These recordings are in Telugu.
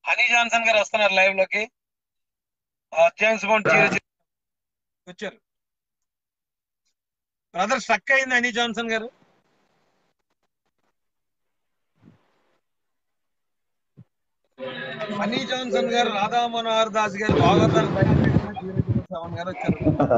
హనీ జాన్సన్ గారు వస్తున్నారు లైవ్ లోకి ఆ, జేమ్స్ బాండ్ చీర చీర- వచ్చారు బ్రదర్ స్ట్రక్ అయింది Honey Johnson garu Honey Johnson garu Radha Manohar Das గారు భాగవతాలు బయట పెట్టిన చీర చీర శ్రవణ్ గారు వచ్చారు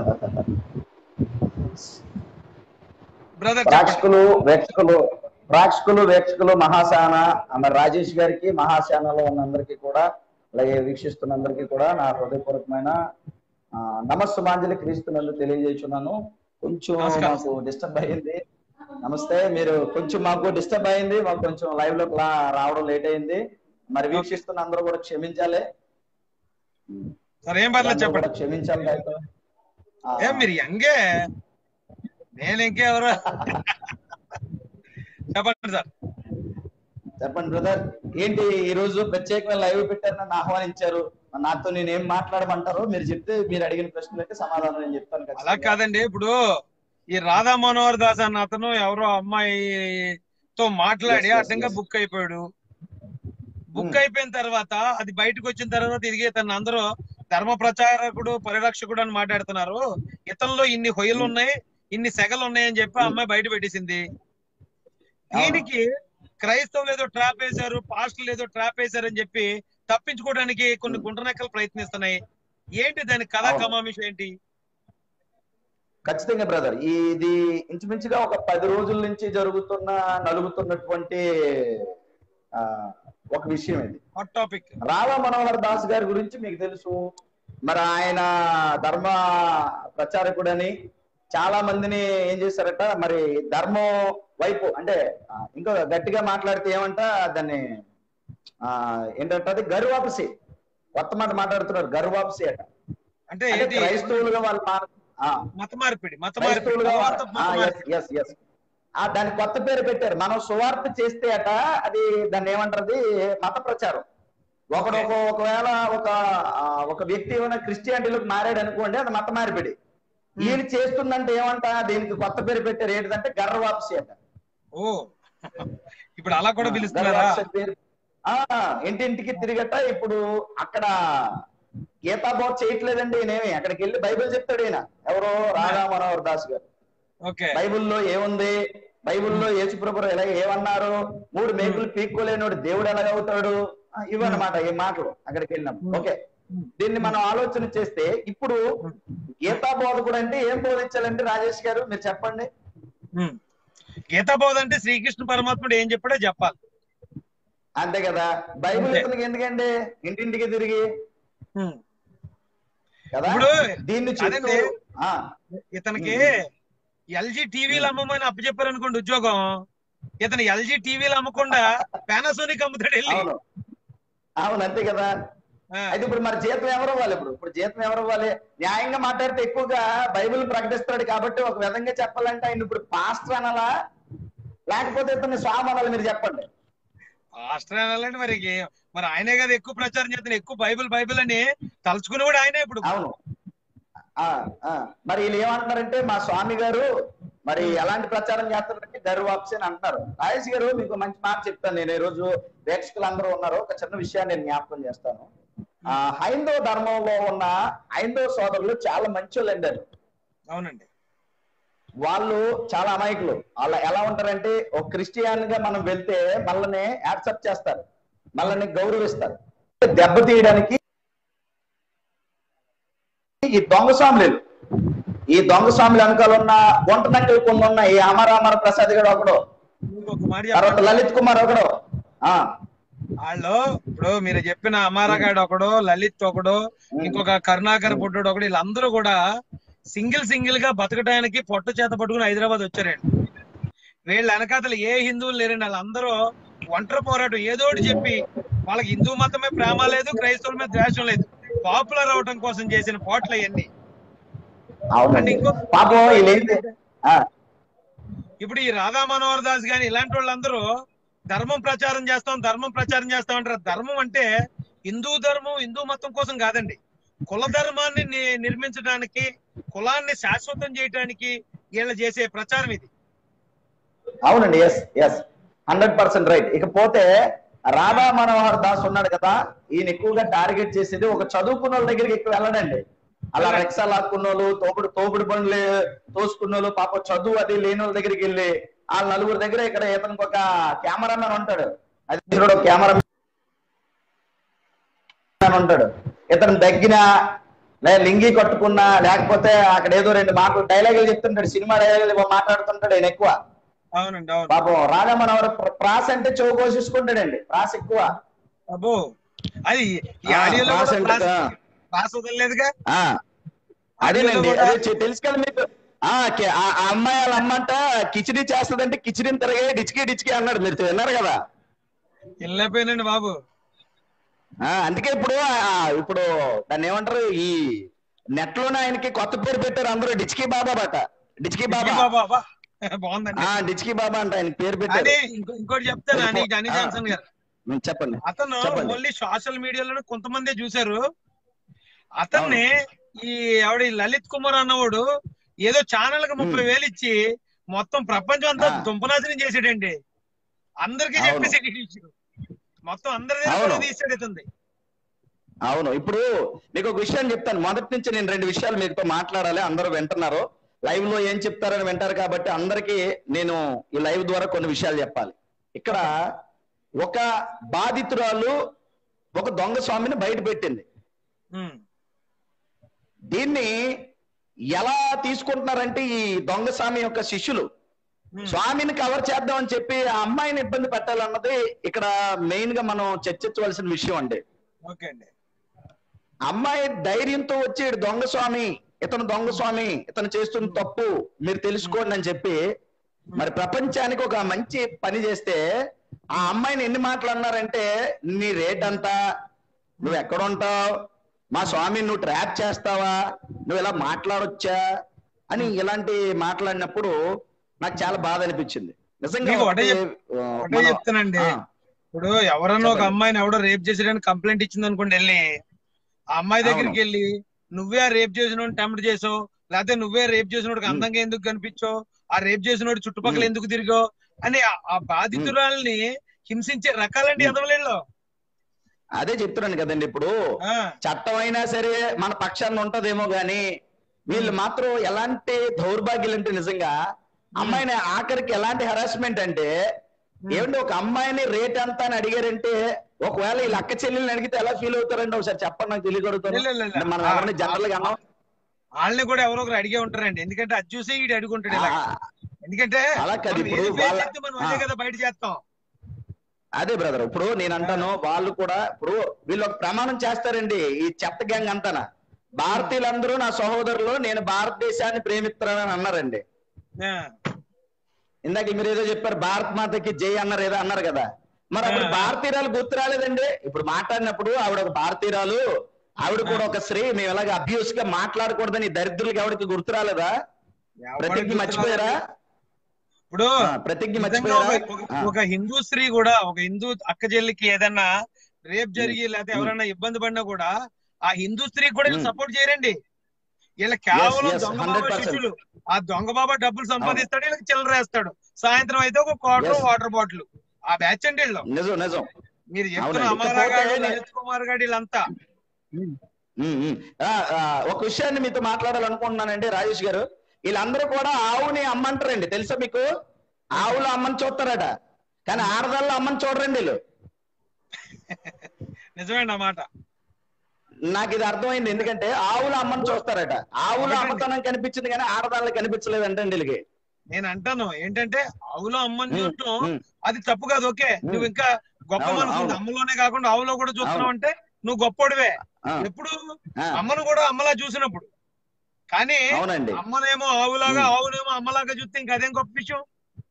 బ్రదర్ ప్రేక్షకులు వీక్షకులు ప్రేక్షకులు వీక్షకులు మహాశాన మరి రాజేష్ గారికి మహాశానలో ఉన్న అందరికీ కూడా అలాగే వీక్షిస్తున్న అందరికీ కూడా నా హృదయపూర్వకమైన ఆ, నమస్సుమాంజలి క్రీస్తునందు తెలియజేస్తున్నాను కొంచెం నమస్కారం. మాకు డిస్టర్బ్ అయింది నమస్తే మీరు కొంచెం మాకు డిస్టర్బ్ అయింది మాకు కొంచెం లైవ్ లో రావడం లేట్ అయింది మరి వీక్షిస్తున్న అందరూ కూడా క్షమించాలి సార్ ఏం పర్లేదు అందరూ చెప్పండి కూడా క్షమించాలి దయతో. ఆ, ఏం మీరు యంగే నేను ఇంకెవరు చెప్పండి సార్ చెప్పండి బ్రదర్ ఏంటి ఈ రోజు ప్రత్యేకమైన లైవ్ పెట్టారు నన్ను ఆహ్వానించారు నాతో నేను ఏం మాట్లాడమంటారో మీరు చెప్తే మీరు అడిగిన ప్రశ్నలకి సమాధానం నేను చెప్తాను అలా ఖచ్చితంగా. కాదండి ఇప్పుడు ఈ రాధా మనోహర్ దాస్ అన్న అతను ఎవరో అమ్మాయితో మాట్లాడి Yes, yes, అడ్డంగా yes. బుక్ అయిపోయాడు బుక్ Hmm. అయిపోయిన తర్వాత అది బయటకు వచ్చిన తర్వాత తిరిగి తన అందరూ ధర్మ ప్రచారకుడు పరిరక్షకుడు అని మాట్లాడుతున్నారు ఇతనిలో ఇన్ని హొయ్యలు Hmm. ఉన్నాయి ఇన్ని సెగలు ఉన్నాయని చెప్పి ఆ Hmm. అమ్మాయి బయట పెట్టేసింది దీనికి క్రైస్తవులు ఏదో ట్రాప్ వేశారు పాస్టర్లు ఏదో ట్రాప్ వేశారు అని చెప్పి తప్పించుకోవడానికి కొన్ని Hmm. గుంటనెక్కలు ప్రయత్నిస్తున్నాయి ఏంటి దాని కథ అవును. కమామిషం ఏంటి ఖచ్చితంగా బ్రదర్ ఇది ఇంచుమించుగా ఒక పది రోజుల నుంచి జరుగుతున్న నలుగుతున్నటువంటి ఆ, ఒక విషయం ఇది హాట్ టాపిక్ రాధా మనోహర్ దాస్ గారి గురించి మీకు తెలుసు మరి ఆయన ధర్మ ప్రచారకుడని చాలా మందిని ఏం చేశారట మరి ధర్మం వైపు అంటే ఆ, ఇంకా గట్టిగా మాట్లాడితే ఏమంట దాన్ని ఆ ఏంటంటే అది గర్వాపసి కొత్త మాట మాట్లాడుతున్నారు గర్వాపసి అట అంటే అంటే ఏంటి క్రైస్తవులుగా వాళ్ళు మా- ఆ, మత మార్పిడి మత మార్పిడి క్రైస్తవులుగా తర్వాత మత మార్పిడి. ఎస్ ఎస్ ఆ దాని కొత్త పేరు పెట్టారు మనం సువార్త చేస్తే అట అది దాన్ని ఏమంటారు మత ప్రచారం ఒకడు ఒక ఒకవేళ ఒక ఆ, ఒక వ్యక్తి ఏమైనా క్రిస్టియానిటీలోకి మారాడు అనుకోండి అది మత మార్పిడి ఈయన చేస్తుందంటే ఏమంట దీనికి కొత్త పేరు పెట్టారు ఏంటిదంటే గర్వాప్సి అంట ఓ ఇప్పుడు అలా కూడా పిలుస్తున్నారా గర్వాప్సి పేరు ఆ ఇంటింటికి తిరిగట ఇప్పుడు అక్కడ గీతా బోధ చేయట్లేదండి ఈయనేమి అక్కడికి వెళ్ళి బైబిల్ చెప్తాడు ఈయన ఎవరో రాధా మనోహర్ దాస్ గారు ఓకే బైబిల్లో ఏముంది బైబిల్లో యేసుప్రభు ఎలా ఏమన్నారు మూడు మేకులు పీక్కోలేనోడు దేవుడు ఎలాగవుతాడు ఆ, ఇవన్నమాట ఈ మాటలు అక్కడికి వెళ్ళినప్పుడు ఓకే దీన్ని మనం ఆలోచన చేస్తే ఇప్పుడు గీతా బోధకుడు అంటే ఏం బోధించాలంటే రాజేష్ గారు మీరు చెప్పండి ఉమ్. గీతా బోధ అంటే శ్రీకృష్ణ పరమాత్ముడు ఏం చెప్పాడో చెప్పాలి అంతే కదా బైబిల్ అంతే. ఇతనికి ఎందుకండి ఇంటింటికి తిరిగి ఉమ్. కదా ఇప్పుడు దీన్ని చెప్తూ అదండి. ఆ, ఇతనికి ఎల్జీ టీవీలు అమ్మమని అప్పచెప్పారు అనుకోండి ఉద్యోగం ఇతను ఎల్జీ టీవీలు అమ్మకుండా పానాసోనిక్ అమ్ముతాడు వెళ్ళి అవును అవును అంతే కదా ఆ, అయితే ఇప్పుడు మరి జీతం ఎవరు ఇవ్వాలి ఇప్పుడు ఇప్పుడు జీతం ఎవరు ఇవ్వాలి న్యాయంగా మాట్లాడితే ఎక్కువగా బైబిల్ ప్రకటిస్తాడు కాబట్టి ఒక విధంగా చెప్పాలంటే ఆయన ఇప్పుడు పాస్టర్ అనాలా లేకపోతే ఇతన్ని స్వామి అనాలి మీరు చెప్పండి పాస్టర్ అనాలంటే మరి ఏ- మరి ఆయనే కదా ఎక్కువ ప్రచారం చేస్తున్న ఎక్కువ బైబిల్ బైబిల్ అని తలుచుకుని కూడా ఆయనే ఇప్పుడు అవును ఆ, ఆ. మరి వీళ్ళు ఏమంటున్నారంటే మా స్వామి గారు మరి ఎలాంటి ప్రచారం చేస్తారంటే గర్వాప్సి అని అంటున్నారు రాజేష్ గారు మీకు మంచి మాట చెప్తాను నేను ఈ రోజు ప్రేక్షకులు అందరూ ఉన్నారు ఒక చిన్న విషయాన్ని నేను జ్ఞాపకం చేస్తాను ఆ హైందవ ధర్మంలో ఉన్న హైందవ సోదరులు చాలా మంచి వాళ్ళు అవునండి వాళ్ళు చాలా అమాయకులు వాళ్ళు ఎలా ఉంటారంటే ఒక క్రిస్టియన్ గా మనం వెళ్తే మనల్ని యాక్సెప్ట్ చేస్తారు మనల్ని గౌరవిస్తారు దెబ్బ తీయడానికి ఈ దొంగ స్వాములు ఈ దొంగ స్వాములు వెనకాల ఉన్న గుంట నక్కలు కొన్ని ఉన్న ఈ అమరామర ప్రసాద్ గారు ఒకడు ఇంకొక మాట తర్వాత చెప్పండి లలిత్ కుమార్ ఒకడు ఆ వాళ్ళు ఇప్పుడు మీరు చెప్పిన అమారగాడు ఒకడు లలిత్ ఒకడు ఇంకొక కరుణాకర్ బుడ్డోడు ఒకడు వీళ్ళందరూ కూడా సింగిల్ సింగిల్ గా బతకడానికి పొట్ట చేత పట్టుకుని హైదరాబాద్ వచ్చారండి వీళ్ళ వెనకాతలు ఏ హిందువులు లేరండి వాళ్ళందరూ ఒంటరి పోరాటం ఏదో ఒకటి చెప్పి వాళ్ళకి హిందూ మతమే ప్రేమ లేదు క్రైస్తవుల మీద ద్వేషం లేదు పాపులర్ అవటం కోసం చేసిన పోట్లు అవన్నీ అవునండి ఇంకో పాపం వీళ్ళేంటి ఆ, ఇప్పుడు ఈ రాధా మనోహర్ దాస్ గాని ఇలాంటి వాళ్ళందరూ ధర్మం ప్రచారం చేస్తాం ధర్మం ప్రచారం చేస్తాం అంటారు ధర్మం అంటే హిందూ ధర్మం హిందూ మతం కోసం కాదండి కుల ధర్మాన్ని ని- నిర్మించడానికి కులాన్ని శాశ్వతం చేయడానికి వీళ్ళు చేసే ప్రచారం ఇది అవునండి yes yes hundred percent right ఇకపోతే రాధా మనోహర్ దాస్ ఉన్నాడు కదా ఈయన ఎక్కువగా టార్గెట్ చేసేది ఒక చదువుకున్న వాళ్ళ దగ్గరికి ఎక్కువ వెళ్ళడండి అలా వెళ్ళండి. రెక్సా లాక్కున్న వాళ్ళు తోపుడు తోపుడు బండ్లు తోసుకున్న వాళ్ళు పాప చదువు అది లేని వాళ్ళ దగ్గరికి వెళ్ళి ఆ నలుగురు దగ్గర ఇక్కడ ఇతనికి ఒక కెమెరామెన్ ఉంటాడు అది చూడు కెమెరా ఉంటాడు ఇతను దగ్గిన లే లింగి కట్టుకున్నా లేకపోతే అక్కడ ఏదో రెండు మాటలు డైలాగులు చెప్తుంటాడు సినిమా డైలాగులు మాట్లాడుతుంటాడు ఆయన ఎక్కువ అవునండి అవును పాపం రాధమనవర ప్రాస అంటే చెవు కోసేసుకుంటాడండి ప్రాస ఎక్కువ అబ్బో అది ఈ ఆ, ఆడియోలో ప్రాస కూడా అంటే క్లాస్ కదా. క్లాస్ వదలలేదుగా ఆ అదేనండి ఆడియోలో కూడా- అదే చె- తెలుసు కదా మీకు ఆ కే- ఆ ఆ అమ్మాయి వాళ్ళ అమ్మంట కిచిడి చేస్తదంటే కిచిడిని తిరగే డిచికి డిచికి అన్నాడు మీరు విన్నారు కదా వెళ్ళిపోయినండి బాబు ఆ అందుకే ఇప్పుడు ఆ, ఇప్పుడు దాన్ని ఏమంటారు ఈ నెట్ లోనే ఆయనకి కొత్త పేరు పెట్టారు అందరూ డిచ్కి బాబా బట డిచ్కి డిచ్కి బాబా బాబా అబ్బా. బాగుందండి ఆ డిచ్కి బాబా అంట ఆయన పేరు పెట్టారు అని ఇంకో- ఇంకోటి చెప్తాను అని జానీ ఆ. జాన్సన్ గారు ఉం, చెప్పండి అతను చెప్పండి. ఓన్లీ సోషల్ మీడియాలో కొంతమందే చూశారు అతన్ని ఈ ఆవిడ ఈ లలిత్ కుమార్ అన్నవాడు ఏదో ఛానల్ కి ముప్పై వేలు ఇచ్చి మొత్తం ప్రపంచం అంతా ఆ. దుంపనాశనం చేసాడండి అందరికీ అవును. చెప్పేసి ఇచ్చాడు. మొత్తం అందరి దగ్గర అవును. కూడా తీసాడు ఇతంది అవును ఇప్పుడు మీకు ఒక విషయం చెప్తాను మొదటి నుంచి నేను రెండు విషయాలు మీతో మాట్లాడాలి అందరూ వింటున్నారు లైవ్ లో ఏం చెప్తారని వింటారు కాబట్టి అందరికీ నేను ఈ లైవ్ ద్వారా కొన్ని విషయాలు చెప్పాలి ఇక్కడ ఒక బాధితురాలు ఒక దొంగ స్వామిని బయట పెట్టింది దీన్ని ఎలా తీసుకుంటున్నారంటే ఈ దొంగ స్వామి యొక్క శిష్యులు స్వామిని కవర్ చేద్దామని చెప్పి ఆ అమ్మాయిని ఇబ్బంది పెట్టాలన్నది ఇక్కడ మెయిన్ గా మనం చర్చించవలసిన విషయం అండి ఓకే అండి అమ్మాయి ధైర్యంతో వచ్చి "ఈడు దొంగ స్వామి ఇతను దొంగ స్వామి ఇతను చేస్తున్న తప్పు మీరు తెలుసుకోండి అని చెప్పి మరి ప్రపంచానికి ఒక మంచి పని చేస్తే ఆ అమ్మాయిని ఎన్ని మాటలు అన్నారంటే నీ రేట్ అంతా నువ్వు ఎక్కడ ఉంటావు మా స్వామి నువ్వు ట్రాప్ చేస్తావా నువ్వు ఇలా మాట్లాడొచ్చా అని ఇలాంటి మాట్లాడినప్పుడు నాకు చాలా బాధ అనిపించింది నిజంగా మీకు ఒకటే ఒకటి, చెప్- ఆ, ఒకటే మనం- చెప్తానండి ఆ, ఇప్పుడు ఎవరన్నా ఒక చెప్పండి. అమ్మాయిని ఎవడో రేప్ చేసాడని కంప్లైంట్ ఇచ్చింది అనుకోండి వెళ్ళి ఆ అమ్మాయి దగ్గరికి అవును. వెళ్ళి నువ్వే ఆ రేప్ చేసిన టెంప్ట్ చేసావు లేకపోతే నువ్వే రేప్ చేసినోడికి ఉమ్. అందంగా ఎందుకు కనిపించావు ఆ రేప్ చేసినోడు చుట్టుపక్కల ఉమ్. ఎందుకు తిరిగావు అని ఆ- ఆ బాధితురాల్ని హింసించే రకాలండి ఉమ్. ఎదవలేళ్ళు అదే చెప్తున్నాను కదండి ఇప్పుడు చట్టం అయినా సరే మన పక్షాన్ని ఉంటదేమో గాని వీళ్ళు మాత్రం ఎలాంటి దౌర్భాగ్యులు అంటే నిజంగా అమ్మాయిని ఆఖరికి ఎలాంటి హెరాస్మెంట్ అంటే ఏమంటే ఒక అమ్మాయిని రేట్ ఎంత అని అడిగారంటే ఒకవేళ వీళ్ళ అక్క చెల్లెల్ని అడిగితే ఎలా ఫీల్ అవుతారండి ఒకసారి చెప్పండి నాకు తెలియగలుగుతారు లే, లే, లే. మనం ఎవరిని జనరల్ గా అన్నాం వాళ్ళని కూడా ఎవరో ఒకరు అడిగే ఉంటారండి ఎందుకంటే అది చూసి ఈడు అడుగుంటాడు ఇలా ఆ, ఎందుకంటే అలా కాదు మనం ఇప్పుడు ఏది face వాళ్ళ- చేస్తే మనం అదే ఆ. కదా బయట చేస్తాం అదే బ్రదర్ ఇప్పుడు నేను అంటాను వాళ్ళు కూడా ఇప్పుడు వీళ్ళు ఒక ప్రమాణం చేస్తారండి ఈ చెత్త గ్యాంగ్ అంతానా భారతీయులందరూ నా సహోదరులు నేను భారతదేశాన్ని ప్రేమిస్తున్నానని అన్నారండి ఆ, ఇందాక మీరు ఏదో చెప్పారు భారత్ మాతకి జై అన్నారు ఏదో అన్నారు కదా మరి అప్పుడు ఆ. భారతీయురాలు గుర్తు రాలేదండి ఇప్పుడు మాట్లాడినప్పుడు ఆవిడ ఒక భారతీయురాలు ఆవిడ కూడా ఒక స్త్రీ మేము ఇలాగ అబ్యూస్ గా మాట్లాడకూడదని ఈ దరిద్రులకి ఎవరికి గుర్తు రాలేదా ఎవరికి ప్రతిజ్ఞ మర్చిపోయారా ఇప్పుడు ఆ, ప్రతిజ్ఞ నిజంగా మర్చిపోయారా ఒక- ఒక- ఆ. ఒక హిందూ స్త్రీ కూడా ఒక హిందూ అక్క చెల్లికి ఏదన్నా రేప్ జరిగి లేకపోతే ఎవరైనా ఇబ్బంది పడినా కూడా ఆ హిందూ స్త్రీకి కూడా ఉమ్. సపోర్ట్ చేయరండి వీళ్ళ కేవలం yes, దొంగ బాబా 100%. శిష్యులు ఆ దొంగ బాబా డబ్బులు సంపాదిస్తాడు వీళ్ళకి చిల్లర వేస్తాడు సాయంత్రం అయితే ఒక క్వార్టర్ Yes. వాటర్ బాటిల్ ఆ బ్యాచ్ అండి వీళ్ళు నిజం నిజం మీరు చెప్తున్న అవునండి. అమరా ఇకపోతే గారు నే- లలిత్ కుమార్ గారు వీళ్ళంతా ఉమ్, ఉమ్. ఆ, ఆ, ఒక విషయాన్ని మీతో మాట్లాడాలనుకుంటున్నానండి రాజేష్ గారు వీళ్ళందరూ కూడా ఆవుని అమ్మంటారండి తెలుసా మీకు ఆవులు అమ్మని చూస్తారట కానీ ఆడదాళ్ళు అమ్మని చూడరండి వీళ్ళు నిజమేండి ఆ మాట నాకు ఇది అర్థమైంది ఎందుకంటే ఆవులు అమ్మని చూస్తారట ఆవులు అమ్మతనం కనిపించింది కానీ ఆడదాళ్ళు కనిపించలేదు అంటే వీళ్ళకి నేను అంటాను ఏంటంటే ఆవులో అమ్మని ఉమ్, చూడటం ఉమ్, అది తప్పు కాదు ఓకే నువ్వు ఇంకా గొప్ప అవును, మనసు ఉంది. అవును. అమ్మలోనే కాకుండా ఆవులో కూడా చూస్తున్నావు అవును. అంటే నువ్వు గొప్పోడివే ఆ, ఎప్పుడు ఆ, అమ్మను కూడా అమ్మలా చూసినప్పుడు కానీ అవునండి అమ్మనేమో ఆవులాగా ఉమ్. ఆవునేమో అమ్మలాగా చూస్తే ఇంకా అదేం గొప్ప విషయం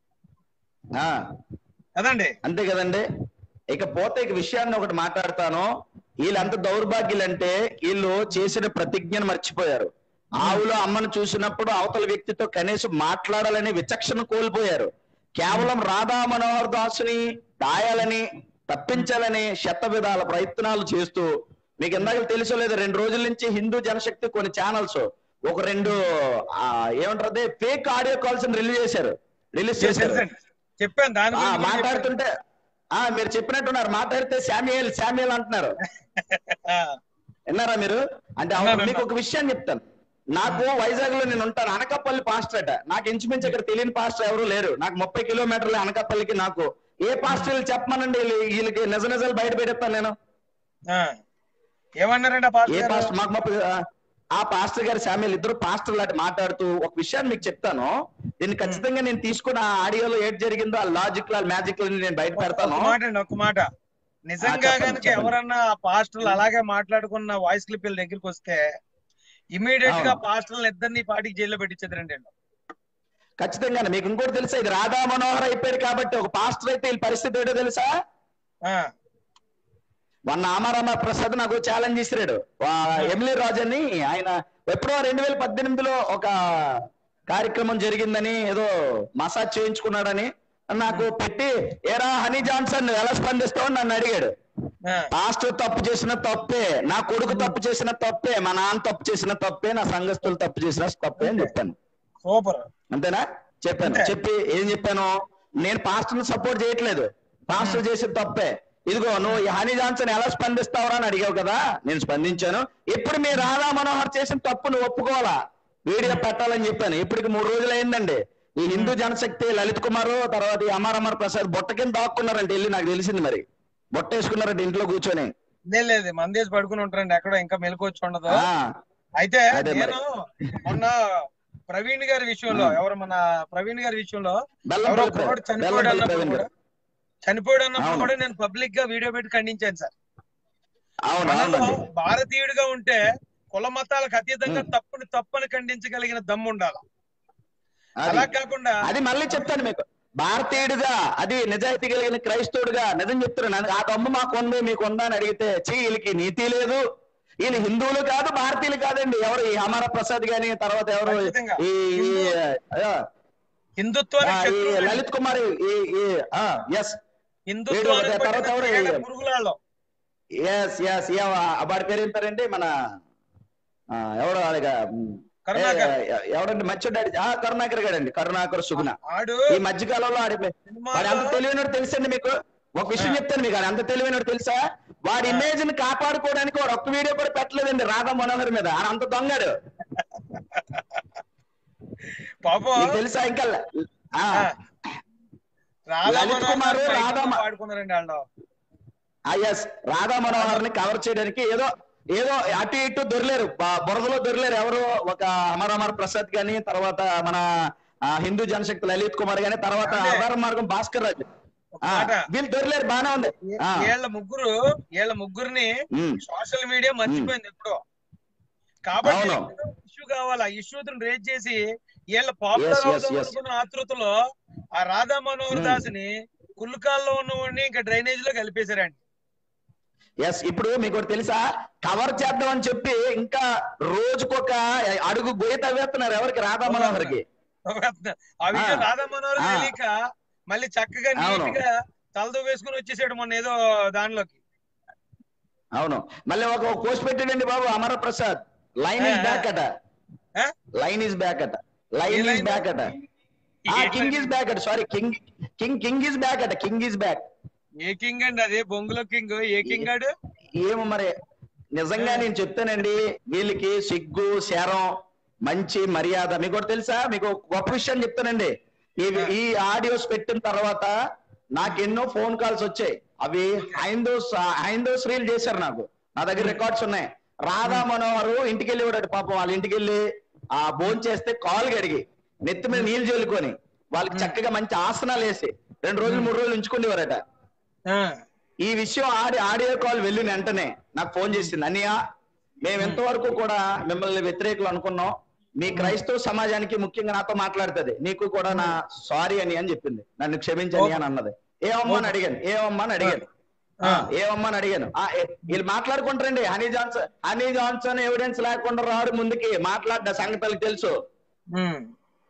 ఆ, కదండి అంతే కదండి ఇకపోతే ఇక విషయాన్ని ఒకటి మాట్లాడతాను వీళ్ళంత దౌర్భాగ్యులంటే వీళ్ళు చేసిన ప్రతిజ్ఞను మర్చిపోయారు ఆవులో అమ్మను చూసినప్పుడు అవతల వ్యక్తితో కనీసం మాట్లాడాలని విచక్షణ కోల్పోయారు కేవలం రాధా మనోహర్ దాసుని దాయాలని తప్పించాలని శత విధాల ప్రయత్నాలు చేస్తూ మీకు ఇందాక తెలుసో లేదు రెండు రోజుల నుంచి హిందూ జనశక్తి కొన్ని ఛానల్స్ ఒక రెండు ఆ, ఏమంటారు ఫేక్ ఆడియో కాల్స్ రిలీజ్ చేశారు రిలీజ్ చేశారు తెలుసండి. చెప్పాను దాని ఆ, గురించి కూడా చెప్పాను. మాట్లాడుతుంటే ఆ మీరు చెప్పినట్టున్నారు మాట్లాడితే శామ్యుయల్ శామ్యుయల్ అంటున్నారు ఆ, విన్నారా మీరు అంటే అవును, విన్నాను, మీకు ఒక విషయం చెప్తాను నాకు వైజాగ్ లో నేను ఉంటాను అనకాపల్లి పాస్టర్ అట నాకు ఇంచుమించు ఇక్కడ తెలియని పాస్టర్ ఎవరు లేరు నాకు ముప్పై కిలోమీటర్లు అనకాపల్లికి నాకు ఏ పాస్టర్లు చెప్పమనండి వీళ్ళు- వీళ్ళకి నిజ నిజాలు బయట పెడతాను నేను ఆ. ఏమన్నారండి ఆ పాస్టర్ ఏ గారు? పాస్టర్ మాకు ముప్పై ఆ, ఆ పాస్టర్ గారు శామ్యుల్ ఇద్దరు పాస్టర్ లాంటి మాట్లాడుతూ ఒక విషయాన్ని మీకు చెప్తాను దీన్ని ఖచ్చితంగా నేను తీసుకున్న ఆ ఆడియోలో ఏది జరిగిందో ఆ లాజిక్ ఆ మ్యాజిక్ నేను బయట పెడతాను ఒక మాట అండి ఒక మాట నిజంగా చెప్పండి, కనుక చెప్పండి. ఎవరన్నా ఆ పాస్టర్లు అలాగే మాట్లాడుకున్న వాయిస్ క్లిప్ దగ్గరికి వస్తే ఇమీడియట్ గా అవును. పాస్టర్లు ఇద్దరిని పార్టీకి జైల్లో పెట్టించేద్దరండి ఖచ్చితంగా మీకు ఇంకోటి తెలుసా ఇది రాధా మనోహర్ అయిపోయారు కాబట్టి ఒక పాస్టర్ అయితే వీళ్ళ పరిస్థితి ఏంటో తెలుసా ఆ, మొన్న ఆమారామ ప్రసాద్ నాకు ఛాలెంజ్ ఇసిరాడు ఎమ్లీ రాజ్ అని ఆయన ఎప్పుడో రెండు వేల పద్దెనిమిదిలో ఒక కార్యక్రమం జరిగిందని ఏదో మసాజ్ చేయించుకున్నాడని నాకు పెట్టి ఏరా హనీ జాన్సన్ నువ్వు ఎలా స్పందిస్తావు అని నన్ను అడిగాడు ఆ, పాస్టర్ తప్పు చేసిన తప్పే నా కొడుకు తప్పు చేసిన తప్పే మా నాన్న తప్పు చేసిన తప్పే నా సంఘస్థులు తప్పు చేసిన తప్పే అని చెప్పాను సూపర్ అంతేనా చెప్పాను అంతే. చెప్పి ఏం చెప్పాను నేను పాస్టర్ సపోర్ట్ చేయట్లేదు పాస్టర్ చేసే తప్పే ఇదిగో నువ్వు ఈ హనీ జాన్సన్ ఎలా స్పందిస్తావరా అని అడిగావు కదా నేను స్పందించాను ఇప్పుడు మీ రాధా మనోహర్ చేసిన తప్పు నువ్వు ఒప్పుకోవాలా వీడియో పెట్టాలని చెప్పాను ఇప్పటికి మూడు రోజులు అయిందండి ఈ హిందూ జనశక్తి లలిత్ కుమార్ తర్వాత ఈ అమర్ అమర్ ప్రసాద్ బొట్ట కింద దాక్కున్నారంటే వెళ్ళి నాకు తెలిసింది మరి బొట్ట వేసుకున్నారంటే ఇంట్లో కూర్చొని లేదు లేదు మందేసి పడుకుని ఉంటారండి ఎక్కడో ఇంకా మెలకు వచ్చి ఉండదు ఆ అయితే అదే మరి. నేను మొన్న ప్రవీణ్ గారి విషయంలో ఎవరు మన ప్రవీణ్ గారి విషయంలో ఎవరో బెల్లంపల్లి కుర్రోడు ప్రవీణ్- చనిపోయాడు బెల్లంపల్లి అన్నప్పుడు ప్రవీణ్ కూడా గారు చనిపోయాడు అన్నప్పుడు అవును. కూడా నేను పబ్లిక్ గా వీడియో పెట్టి ఖండించాను సార్ అవును మనలో అవునండి భారతీయుడిగా ఉంటే కుల మతాలకు అతీతంగా ఉమ్. తప్పుని తప్పని ఖండించగలిగిన దమ్ము ఉండాలి అది. అలా కాకుండా అది మళ్ళీ చెప్తాను మీకు భారతీయుడిగా అది నిజాయితీ కలిగిన క్రైస్తవుడిగా నిజం చెప్తున్నాను ఆ దమ్ము మాకు ఉంది మీకు ఉందా అని అడిగితే చీ వీళ్ళకి నీతి లేదు వీళ్ళు హిందువులు కాదు భారతీయులు కాదండి ఎవరు ఈ అమర ప్రసాద్ గాని తర్వాత ఎవరు ఖచ్చితంగా. ఈ ఈ, ఆ, హిందుత్వానికి ఆ, ఈ శత్రువులు లలిత్ కుమార్ ఈ ఎస్ హిందుత్వానికి వీడు తర్వాత ఎవరు? పట్టిన పురుగులాళ్ళు ఎస్ ఎస్ వాడి పేరు ఏం పేరండి మన ఆ, ఎవరు అలాగా కరుణాకర్ ఎవడండి మచ్చోడాడి ఆ కరుణాకర్ గారండి కరుణాకర్ సుగుణ ఆడు ఈ మధ్య కాలంలో ఆడి వాడు అంత సినిమాలో తెలివైనడు తెలుసండి మీకు ఒక విషయం ఆ. చెప్తాను మీకు ఆడు అంత తెలివైనడు తెలుసా వాడి ఆ. ఇమేజ్ ని కాపాడుకోవడానికి వాడు ఒక్క వీడియో కూడా పెట్టలేదండి రాధా మనోహర్ మీద ఆడ అంత దొంగడు పాపం మీకు తెలుసా ఇంకా ఆ, ఆ, రాధా లలిత్ కుమార్, మనోహర్ రాధా మ- పాడుకున్నారండి వాళ్ళు ఆ ఎస్ రాధా మనోహర్ ని కవర్ చేయడానికి ఏదో ఏదో అటు ఇటు దొరలేరు బ- బురదలో దొరలేరు ఎవరు ఒక అమర్ అమర్ ప్రసాద్ గాని తర్వాత మన ఆ, హిందూ జనశక్తి లలిత్ కుమార్ గాని తర్వాత అదే. ఆధార మార్గం భాస్కర్ రాజు ఒక ఆ, మాట వీళ్ళు దొరలేరు బానే ఉంది ఆ, వీళ్ళ ముగ్గురు వీళ్ళ ముగ్గురిని ఉమ్, సోషల్ మీడియా మర్చిపోయింది ఎప్పుడో కాబట్టి అవును. ఇష్యూ కావాలి ఆ ఇష్యూ రేజ్ చేసి వీళ్ళ Yes, పాపులర్ yes, అవుదాం yes. అనుకున్న ఆతృతలో ఆ రాధా మనోహర్ Hmm. దాస్ని కుల్లుకాల్లో ఉన్నవాడిని ఇంకా డ్రైనేజ్ లో కలిపేశారండి ఎస్ ఇప్పుడు మీకు ఒకటి తెలుసా కవర్ చేద్దాం అని చెప్పి ఇంకా రోజుకొక అడుగు గొయ్యి తవ్వేస్తున్నారు ఎవరికి రాధా మనోహర్ కి ఆ విషయం ఆ. రాధా మనోహర్ ఆ. తెలియక మళ్ళీ చక్కగా అవును. నీట్ గా తలదో వేసుకుని వచ్చేసాడు మొన్న ఏదో దానిలోకి అవును మళ్ళీ ఒక పోస్ట్ పెట్టాడండి బాబు అమర ప్రసాద్ లైన్ ఇస్ ఆ, బ్యాక్ అట ఆ? లైన్ ఇస్ బ్యాక్ అట line a is line? Back అట కింగ్ ఇస్ బ్యాక్ అట sorry king king king is back అట king is back a king అండి అదే బొంగులో కింగ్ ఏ కింగ్ ఆడు ఏమో మరి నిజంగా నేను చెప్తానండి వీళ్ళకి సిగ్గు శరం మంచి మర్యాద మీకు ఒకటి తెలుసా మీకు ఒక గొప్ప విషయం చెప్తానండి ఈ ఈ ఆడియోస్ పెట్టిన తర్వాత నాకు ఎన్నో ఫోన్ కాల్స్ వచ్చాయి అవి హైందో హైందో శ్రీలు చేశారు నాకు నా దగ్గర రికార్డ్స్ ఉన్నాయి రాధా మనోహర్ ఇంటికి వెళ్ళి వాడు పాపం వాళ్ళ ఇంటికి వెళ్ళి ఆ భోజనం చేస్తే కాలు కడిగి నెత్తి మీద నీళ్లు చల్లుకొని వాళ్ళకి చక్కగా మంచి ఆసనాలు వేసి రెండు రోజులు మూడు రోజులు ఉంచుకునేవారట ఆ, ఈ విషయం ఆడి ఆడియో కాల్ వెళ్ళిన వెంటనే నాకు ఫోన్ చేసింది అన్నయ్య మేము ఎంతవరకు కూడా మిమ్మల్ని వ్యతిరేకులు అనుకున్నాం మీ క్రైస్తవ సమాజానికి ముఖ్యంగా నాతో మాట్లాడుతుంది నీకు కూడా నా సారీ అని అని చెప్పింది నన్ను క్షమించని అని అన్నది ఏమమ్మా అని అడిగాను ఏమమ్మా అని అడిగాను ఆ. ఆ, ఏమమ్మా అని అడిగాను ఆ, ఏ- వీళ్ళు మాట్లాడుకుంటారండి Honey Johnson Honey Johnson evidence లేకుండా రాడు ముందుకి మాట్లాడ్డ సంగతులకు తెలుసు ఉమ్,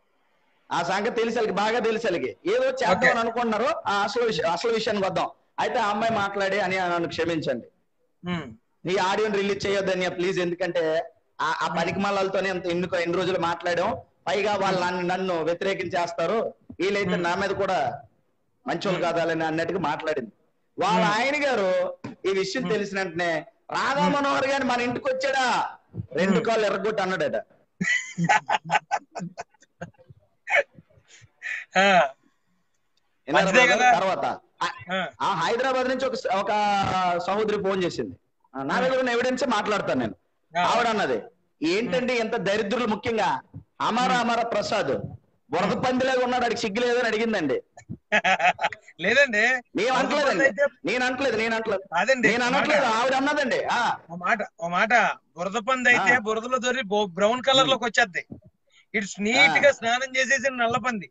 ఆ సంగతి తెలిసి వాళ్ళకి బాగా తెలిసి వాళ్ళకి ఏదో చేద్దాం అని అనుకుంటున్నారు ఆ అసలు విషయం అసలు విషయానికి వద్దాం అయితే ఆ అమ్మాయి మాట్లాడి అని నన్ను క్షమించండి ఉమ్, ఈ ఆడియోని రిలీజ్ చేయొద్దని ప్లీజ్ ఎందుకంటే ఆ ఆ పనికి మళ్ళతోనే ఎంత ఎన్ని ఎన్ని రోజులు మాట్లాడాం పైగా వాళ్ళు నన్ను నన్ను వ్యతిరేకించేస్తారు వీళ్ళైతే నా మీద కూడా మంచోళ్ళు కాదాలని అన్నట్టుగా మాట్లాడింది వాళ్ళ Hmm. ఆయన గారు ఈ విషయం Hmm. తెలిసిన వెంటనే రాధా మనోహర్ గారు మన ఇంటికి వచ్చాడా రెండు Hmm. కాళ్ళు ఎర్రగొట్టి అన్నాడట ఆ, విన్నారా మంచిదే brother? కదా? తర్వాత ఆ- ఆ, ఆ హైదరాబాద్ నుంచి ఒక ఒక సహోదరి ఫోన్ చేసింది ఆ, నా దగ్గర ఉన్న ఎవిడెన్స్ మాట్లాడతాను నేను ఆ. ఆవిడ అన్నది ఏంటండి ఎంత దరిద్రులు ముఖ్యంగా అమర అమర ప్రసాద్ బురద పందిలాగా ఉన్నాడు అడిగి సిగ్గు లేదని అడిగిందండి లేదండి నేను అంటలేదండి అయితే- నేను అంటలేదు నేను అంటలేదు కాదండి నేను ఒక అనట్లేదు మాట, ఆవిడ అన్నదండి ఆ ఒక మాట ఒక మాట బురద పంది అయితే ఆ. బురదలో దొరి బ్రౌన్ కలర్ లోకి వచ్చేద్ది ఇట్స్ నీట్ గా స్నానం చేసేసి నల్ల పంది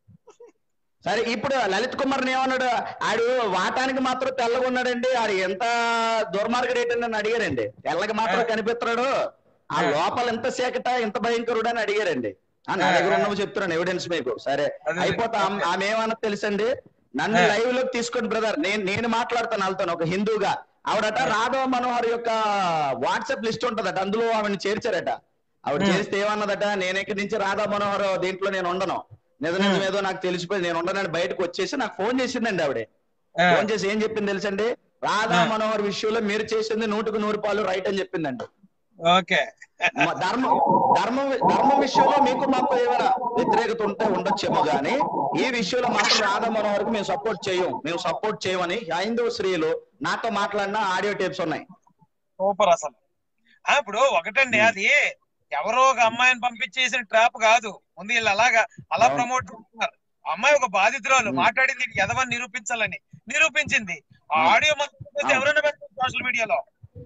సరే ఇప్పుడు లలిత్ కుమార్ ఏమన్నాడు ఆడు వాటానికి మాత్రం తెల్లగా ఉన్నాడండి ఆడు ఎంత దుర్మార్గుడు ఏంటని నన్ను అడిగారండి తెల్లగా మాత్రం ఆ. కనిపిస్తున్నాడు ఆ ఆ. లోపల ఎంత సేకట ఎంత భయంకరుడు అని అడిగారండి ఆ, నా ఆ, దగ్గర ఆ. ఉన్నవి చెప్తున్నాను ఎవిడెన్స్ మీకు సరే అదే. అయిపోతా ఆమె- ఆమె ఏమన్నా తెలుసండి నన్ను ఆ. లైవ్ లోకి తీసుకోండి బ్రదర్ నేను నేను మాట్లాడతాను వాళ్ళతో ఒక హిందూగా ఆవిడట రాఘవ మనోహర్ యొక్క వాట్సాప్ లిస్ట్ ఉంటదట అందులో ఆమెను చేర్చారట ఆవిడ ఆ. చేస్తే ఏమన్నదట నేను ఇక్కడి నుంచి రాధా మనోహర్ దీంట్లో నేను ఉండను నిజ నిజం ఏదో నాకు తెలిసిపోయింది నేను ఉండనని బయటకు వచ్చేసి నాకు ఫోన్ చేసిందండి ఆవిడ ఆ, ఫోన్ చేసి ఏం చెప్పింది తెలుసండి రాధా ఆ. మనోహర్ విషయంలో మీరు చేసింది నూటికి నూరు పాలు రైట్ అని చెప్పిందండి ఓకే మ- ధర్మం ధర్మం ధర్మం విషయంలో మీకు మాకు ఏమైనా వ్యతిరేకత ఉంటే ఉండొచ్చేమో గానీ ఈ విషయంలో మాత్రం రాధా మనోహర్కి మేము సపోర్ట్ చేయం మేము సపోర్ట్ చేయమని హైందవ స్త్రీలు నాతో మాట్లాడిన ఆడియో టేప్స్ ఉన్నాయి సూపర్ అసలు ఆ, ఇప్పుడు ఒకటండి ఉమ్. అది ఎవరో ఒక అమ్మాయిని పంపించేసిన ట్రాప్ కాదు ముందు వీళ్ళు అలాగా అలా అవును. ప్రమోట్ చేస్తున్నారు అమ్మాయి ఒక బాధితురాలు ఉమ్. మాట్లాడింది ఇది ఎదవని నిరూపించాలని నిరూపించింది ఆ అవును. ఆడియో మనకు అవును. ఎవరైనా పెడతారు సోషల్ మీడియాలో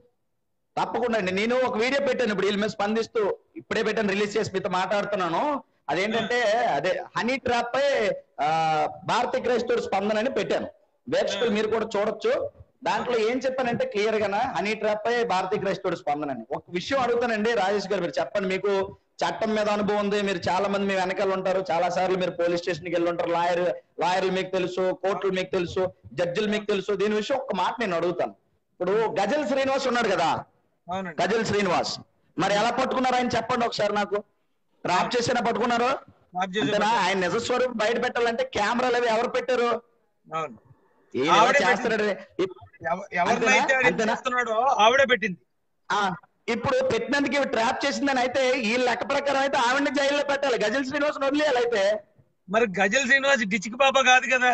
తప్పకుండా అండి నేను ఒక వీడియో పెట్టాను ఇప్పుడు వీళ్ళ మీద స్పందిస్తూ ఇప్పుడే పెట్టాను రిలీజ్ చేసి మీతో మాట్లాడుతున్నాను అదేంటంటే అదే హనీ ట్రాప్ పై ఆ, భారతీయ క్రైస్తవుడు స్పందన అని పెట్టాను వేక్షకులు మీరు కూడా చూడొచ్చు దాంట్లో ఏం చెప్పానంటే క్లియర్ గా హనీ ట్రాప్ పై భారతీయ క్రైస్తవుడు స్పందన అని ఒక విషయం అడుగుతానండి రాజేష్ గారు మీరు చెప్పండి మీకు చట్టం మీద అనుభవం ఉంది మీరు చాలా మంది మీ వెనకాల ఉంటారు చాలా సార్లు మీరు పోలీస్ స్టేషన్ కి వెళ్ళి ఉంటారు లాయర్ లాయర్లు మీకు తెలుసు కోర్టులు మీకు తెలుసు జడ్జిలు మీకు తెలుసు దీని విషయం ఒక మాట నేను అడుగుతాను ఇప్పుడు గజల్ శ్రీనివాస్ ఉన్నాడు కదా అవునండి గజల్ శ్రీనివాస్ మరి ఎలా పట్టుకున్నారు ఆయన చెప్పండి ఒకసారి నాకు ట్రాప్ చేసినా పట్టుకున్నారు మాఫ్ చేసి అంతేనా ఆయన నిజ స్వరూపం బయట పెట్టాలంటే కెమెరాలు అవి ఎవరు పెట్టారు అవును ఈయన ఇలా ఆవిడే చేస్తాడు ఇప్- ఎవ- ఎవరినైతే ఆడు అంతేనా? చేస్తున్నాడో ఆవిడే పెట్టింది ఆ, ఇప్పుడు పెట్టినందుకు ఇవి ట్రాప్ చేసిందని అయితే ఈ లెక్క ప్రకారం అయితే ఆవిడని జైల్లో పెట్టాలి గజల్ శ్రీనివాస్ వదిలేయాలి అయితే మరి గజల్ శ్రీనివాస్ డిచికి పాప కాదు కదా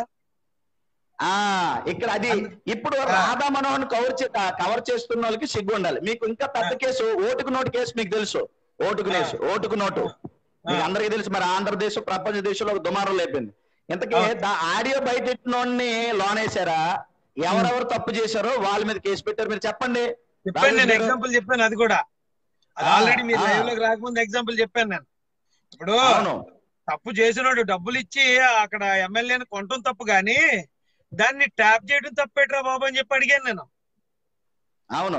ఆ ఇక్కడ అది ఇప్పుడు రాధా మనోహర్ కవర్ చే- ఆ, కవర్ చేస్తున్న వాళ్ళకి సిగ్గు ఉండాలి మీకు ఇంకా పెద్ద కేసు ఓటుకు నోటు కేసు మీకు తెలుసు ఓటుకు కేసు ఓటుకు నోటు మీకు అందరికీ తెలుసు మరి ఆంధ్రదేశం ప్రపంచ దేశంలో ఒక దుమారం లేపింది ఇంతకీ దా- ఆడియో బయట ఎట్టినోడిని లోన్ వేసారా ఎవరెవరు తప్పు చేశారో వాళ్ళ మీద కేసు పెట్టారు మీరు చెప్పండి చెప్పాను నేను రాజేష్ గారు. ఎగ్జాంపుల్ చెప్పాను అది కూడా అది ఆ, ఆల్రెడీ మీరు ఆ. లైవ్ లోకి రాకముందు ఎగ్జాంపుల్ చెప్పాను నేను ఇప్పుడు అవును తప్పు చేసినోడు డబ్బులు ఇచ్చి అక్కడ ఎమ్మెల్యేని కొనటం తప్పు గాని దాన్ని ట్యాప్ చేయడం తప్పేట్రా బాబు అని చెప్పి అడిగాను నేను అవును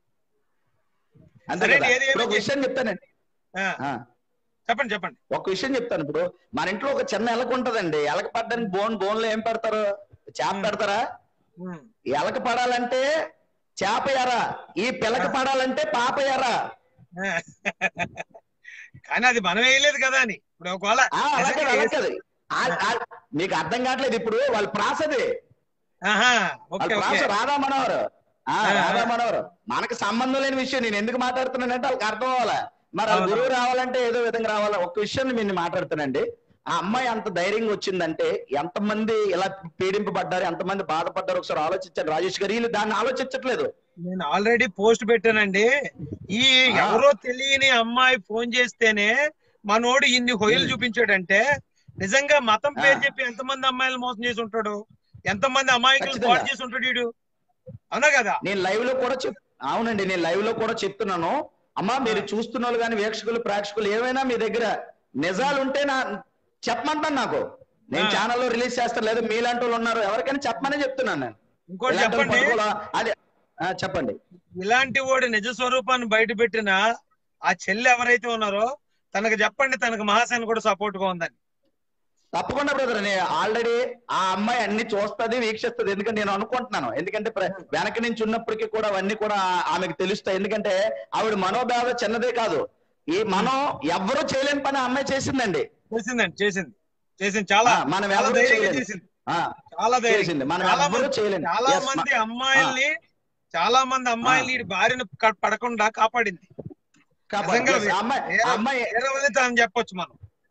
అంతే సరే, కదా. ఏది ఇప్పుడు ఒక ఏమైంది? విషయం చెప్తానండి ఆ, ఆ, చెప్పండి చెప్పండి ఒక విషయం చెప్తాను ఇప్పుడు మన ఇంట్లో ఒక చిన్న ఎలక ఉంటదండి ఎలక పడ్డానికి బోన్ బోన్ లో ఏం పెడతారు చేప ఉమ్. పెడతారా ఉమ్. ఎలక పడాలంటే చేప ఎర ఈ పిలక పడాలంటే పాప ఎర ఆ. కానీ అది మనం వేయలేదు కదా అని ఇప్పుడు ఒకవేళ ఆ, అలా నిజంగా కాదు, అలా వేసి- కాదు. ఆ- ఆ- మీకు అర్థం కావట్లేదు ఇప్పుడు వాళ్ళ ప్రాసది ఆహా, వాళ్ళ ఓకే ప్రాస ఓకే రాధా మనోహర్ ఆ ఆ, రాధా ఆ. మనోహర్ మనకు సంబంధం లేని విషయం నేను ఎందుకు మాట్లాడుతున్నానంటే వాళ్ళకి అర్థం అవ్వాలా మరి వాళ్ళ అవును. గురువు రావాలంటే ఏదో విధంగా రావాలా ఒక విషయం నేను మాట్లాడుతానండి ఆ అమ్మాయి అంత ధైర్యంగా వచ్చిందంటే ఎంతమంది ఇలా పీడింపబడ్డారు ఎంతమంది బాధపడ్డారు ఒకసారి ఆలోచించండి రాజేష్ గారు వీళ్ళు దాన్ని ఆలోచించట్లేదు నేను ఆల్రెడీ పోస్ట్ పెట్టానండి ఈ ఆ. ఎవరో తెలియని అమ్మాయి ఫోన్ చేస్తేనే మనోడు ఇన్ని హొయలు ఉమ్. చూపించాడంటే నిజంగా మతం ఆ. పేరు చెప్పి ఎంతమంది అమ్మాయిలు మోసం చేసి ఉంటాడు ఎంతమంది అమాయకులు ఖచ్చితంగా. పాడు చేసి ఉంటాడు వీడు అవునా కదా నేను లైవ్ లో కూడా చెప్ అవునండి నేను లైవ్ లో కూడా చెప్తున్నాను అమ్మా మీరు చూస్తున్న వాళ్ళు కానీ వీక్షకులు ప్రేక్షకులు ఏమైనా మీ దగ్గర నిజాలు ఉంటే నా చెప్పమంటాను నాకు నేను ఆ. ఛానల్లో రిలీజ్ చేస్తాను లేదా మీలాంటి వాళ్ళు ఉన్నారు ఎవరికైనా చెప్పమని చెప్తున్నాను నేను ఇంకోటి ఇలాంటి వాళ్ళు చెప్పండి పట్టుకోవాలా? అదే ఆ, చెప్పండి ఇలాంటి వాడు నిజ స్వరూపాన్ని బయట పెట్టిన ఆ చెల్లి ఎవరైతే ఉన్నారో తనకు చెప్పండి తనకు మహాసేన కూడా సపోర్ట్ గా ఉందని తప్పకుండా బ్రదర్ నేను ఆల్రెడీ ఆ అమ్మాయి అన్ని చూస్తుంది వీక్షిస్తుంది ఎందుకంటే నేను అనుకుంటున్నాను ఎందుకంటే ప్ర- వెనక నుంచి ఉన్నప్పటికీ కూడా అవన్నీ కూడా ఆమెకు తెలుస్తాయి ఎందుకంటే ఆవిడ మనోభావ చిన్నదే కాదు ఈ మనం ఎవ్వరూ చేయలేని పని ఆ అమ్మాయి చేసిందండి చేసిందండి చేసింది చేసింది చాలా ఆ, మనం చాలా ఎవరు ధైర్యంగా చేయలేము. చేసింది ఆ, చాలా ధైర్యం చేసింది మనం చాలా ఎవ్వరూ మంది చేయలేం చాలా Yes, మంది అమ్మాయిల్ని చాలా మంది అమ్మాయిల్ని ఈ బారిన క- పడకుండా కాపాడింది కాబట్టి నిజంగా yes, ఆ అమ్మాయి ఆ అమ్మాయి వేరే వదిలితే అని చెప్పొచ్చు మనం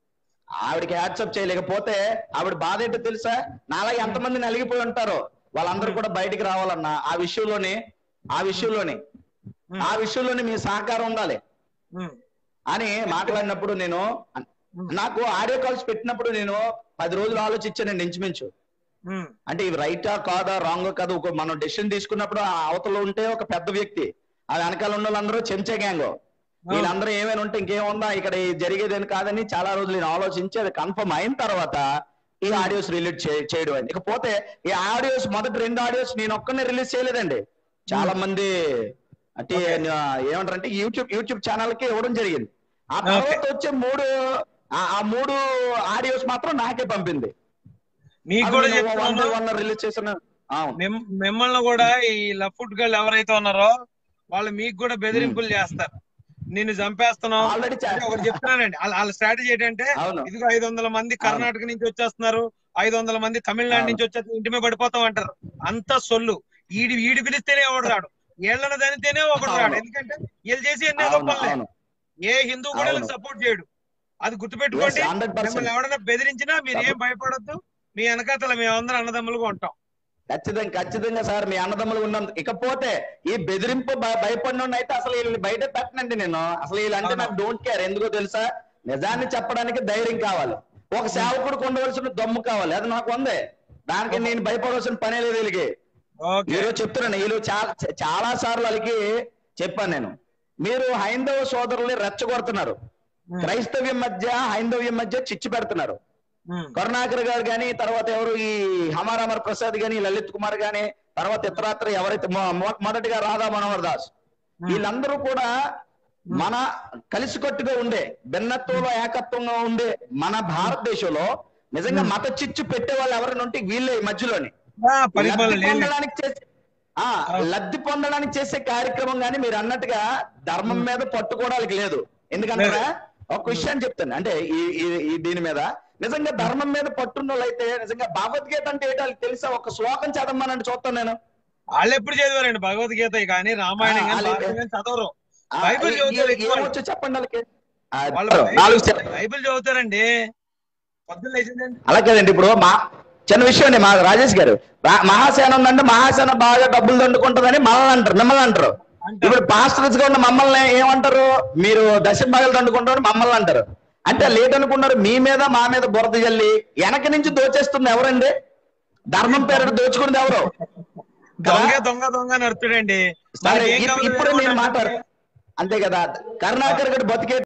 ఆవిడకి హ్యాట్సప్ చేయలేకపోతే ఆవిడ బాధ ఏంటో తెలుసా నాలాగే ఎంతమంది నలిగిపోయి ఉంటారో వాళ్ళందరూ కూడా బయటికి రావాలన్నా ఆ విషయంలోనే ఆ విషయంలోనే ఉమ్, ఆ విషయంలోనే మీ సహకారం ఉండాలి ఉమ్, అని మాట్లాడినప్పుడు నేను నాకు ఆడియో కాల్స్ పెట్టినప్పుడు నేను పది రోజులు ఆలోచించానండి ఇంచుమించు ఉమ్, అంటే ఇవి రైటా కాదా రాంగ్ కాదు ఒక మనం డెసిషన్ తీసుకున్నప్పుడు ఆ అవతల ఉంటే ఒక పెద్ద వ్యక్తి ఆ వెనకాల ఉన్న వాళ్ళందరూ చెంచా గ్యాంగ్ వీళ్ళందరూ ఏమైనా ఉంటే ఇంకేముందా ఇక్కడ ఇది జరిగేదని కాదని చాలా రోజులు నేను ఆలోచించి అది కన్ఫర్మ్ అయిన తర్వాత ఈ ఆడియోస్ రిలీజ్ చేయడం అండి ఇకపోతే ఈ ఆడియోస్ మొదటి రెండు ఆడియోస్ నేను ఒక్కనే రిలీజ్ చేయలేదండి చాలా మంది అంటే ఏమంటారంటే యూట్యూబ్ యూట్యూబ్ ఛానల్ కి ఇవ్వడం జరిగింది ఆ తర్వాత వచ్చే మూడు ఆ- ఆ మూడు ఆడియోస్ మాత్రం నాకే పంపింది మీకు కూడా చెప్తున్నాను వన్ రిలీజ్ చేసిన అవును మిమ్- మిమ్మల్ని కూడా ఈ లఫ్ట్ గర్ల్ ఎవరైతే ఉన్నారో వాళ్ళు మీకు కూడా బెదిరింపులు చేస్తారు నిన్ను చంపేస్తున్నాం ఆల్రెడీ అంటే ఒకటి చెప్తున్నానండి వాళ్ళ వాళ్ళ స్ట్రాటజీ ఏంటంటే అవును ఇదిగో ఐదు వందల మంది కర్ణాటక నుంచి వచ్చేస్తున్నారు ఐదు వందల మంది తమిళనాడు అవును. నుంచి వచ్చేస్తున్నారు ఇంటి మీద పడిపోతాం అంటారు అంత సొల్లు ఈడి ఈడి పిలిస్తేనే ఒకడు రాడు ఏళ్ళను దనితేనే ఒకడు రాడు అవును. ఎందుకంటే వీళ్ళు చేసి ఎన్నో అవును గొప్పలే అవును ఏ హిందూ కూడా అవును. సపోర్ట్ చేయడు అది గుర్తుపెట్టుకోండి హండ్రెడ్ మిమ్మల్ని పర్సెంట్ ఎవరైనా బెదిరించినా మీరు ఏం భయపడొద్దు మీ వెనకాతల మేమందరం అన్నదమ్ములుగా ఉంటాం ఖచ్చితంగా ఖచ్చితంగా సార్ మీ అన్నదమ్ములు ఉన్నందు ఇకపోతే ఈ బెదిరింపు భ- భయపడిన అయితే అసలు వీళ్ళని బయట పెట్టనండి నేను అసలు వీళ్ళంటే అవును. నాకు డోంట్ కేర్ ఎందుకో తెలుసా నిజాన్ని చెప్పడానికి ధైర్యం కావాలి ఒక సేవకుడు ఉండవలసిన దమ్ము కావాలి అది నాకు ఉంది దానికి నేను భయపడవలసిన పనే లేదు వీళ్ళకి ఓకే ఈరోజు చెప్తున్నాను వీళ్ళు చాలా చాలా సార్లు వాళ్ళకి చెప్పాను నేను మీరు హైందవ సోదరుల్ని రెచ్చగొడుతున్నారు క్రైస్తవ్యం మధ్య హైందవ్యం మధ్య చిచ్చు పెడుతున్నారు ఉమ్, కరుణాకర్ గారు గాని తర్వాత ఎవరు ఈ హమార్ అమర్ ప్రసాద్ గాని లలిత్ కుమార్ గాని తర్వాత ఇతరాత్ర ఎవరైతే మొ- మొ- మొదటిగా రాధా మనోహర్ దాస్ ఉమ్, వీళ్ళందరూ కూడా మన కలిసికట్టుగా ఉండే భిన్నత్వంలో ఏకత్వంగా ఉండే మన భారతదేశంలో నిజంగా Hmm. మత చిచ్చు పెట్టే వాళ్ళు ఎవరైనా ఉంటే వీళ్ళే ఈ మధ్యలోని ఆ, పరిపాలన లబ్ధి లేదు పొందడానికి చేసే ఆ అవును. లబ్ధి పొందడానికి చేసే కార్యక్రమం గాని మీరు అన్నట్టుగా ధర్మం మీద పట్టుకోవడానికి లేదు ఎందుకంటారా ఒక విషయం చెప్తాను అంటే ఈ ఈ- ఈ దీని మీద నిజంగా ధర్మం మీద పట్టున్న వాళ్ళైతే నిజంగా భగవద్గీత అంటే ఏంటో వాళ్ళకి తెలుసా ఒక శ్లోకం చదవమని చూస్తాను నేను వాళ్ళు ఎప్పుడు చదివారండి భగవద్గీత కానీ రామాయణం ఆ, కానీ వాళ్ళు- భారతం కానీ చదవరు ఆ, బైబిల్ ఈ- చదువుతారు ఈ- ఎక్కువ. ఏమొచ్చో చెప్పండి వాళ్ళకి ఆ, వాళ్ళు నాలుగు బైబిల్ సె- బైబిల్ చదువుతారండి పొద్దున్న లేచిందండి అలా కదండి ఇప్పుడు మా చిన్న విషయం అండి మా రాజేష్ గారు రా- మహాసేన ఉందంటే మహాసేన బాగా డబ్బులు దండుకుంటుందని మనల్ని అంటారు మిమ్మల్ని అంటారు అంటారు. ఇప్పుడు పాస్టర్స్ గా ఉన్న మమ్మల్ని ఏమంటారు మీరు దశ భాగాలు దండుకుంటారు మమ్మల్ని అంటారు అంటే లేట్ అనుకున్నారు మీ మీద మా మీద బురద జల్లి వెనక నుంచి దోచేస్తుంది ఎవరండి ధర్మం పేరు దోచుకున్నది ఎవరు దొంగ దొంగ దొంగ నడుతుడండి సరే ఇప్- ఇప్పుడే నేను మాట్లాడు అంతే కదా కరుణాకర్ గడు బతికే